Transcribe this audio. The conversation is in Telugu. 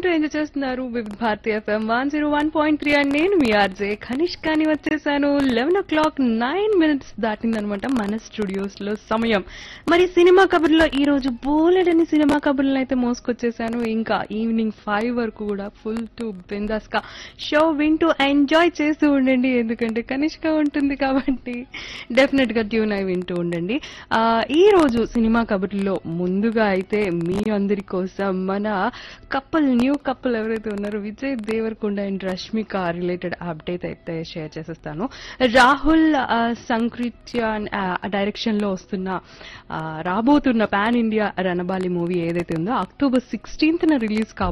ఎంజాయ్ చేస్తున్నారు Vividh Bharati FM one zero one point three and నేను మీ ఆర్జే కనిష్కాని వచ్చేసాను eleven o'clock nine minutes దాటిందనమాట మన స్టూడియోస్ లో సమయం మరి సినిమా కబుర్లో ఈ రోజు బోలెడని సినిమా కబుర్లను అయితే మోసుకొచ్చేసాను ఇంకా ఈవినింగ్ ఫైవ్ వరకు కూడా ఫుల్ టు బిందాస్ గా షో వింటూ ఎంజాయ్ చేస్తూ ఉండండి ఎందుకంటే కనిష్క ఉంటుంది కాబట్టి డెఫినెట్ గా ట్యూన్ అయి వింటూ ఉండండి ఆ, ఈ రోజు సినిమా కబుర్లో ముందుగా అయితే మీ అందరి కోసం మన కపుల్ న్యూ కపుల్ ఎవరైతే ఉన్నారో Vijay Deverakonda and Rashmika related update అయితే షేర్ చేసేస్తాను రాహుల్ ఆ, సంకృత్యాన్ డైరెక్షన్ లో వస్తున్న ఆ, రాబోతున్న పాన్ ఇండియా రణబాలి మూవీ ఏదైతే ఉందో అక్టోబర్ సిక్స్టీన్త్ రిలీజ్ కాబోతుంది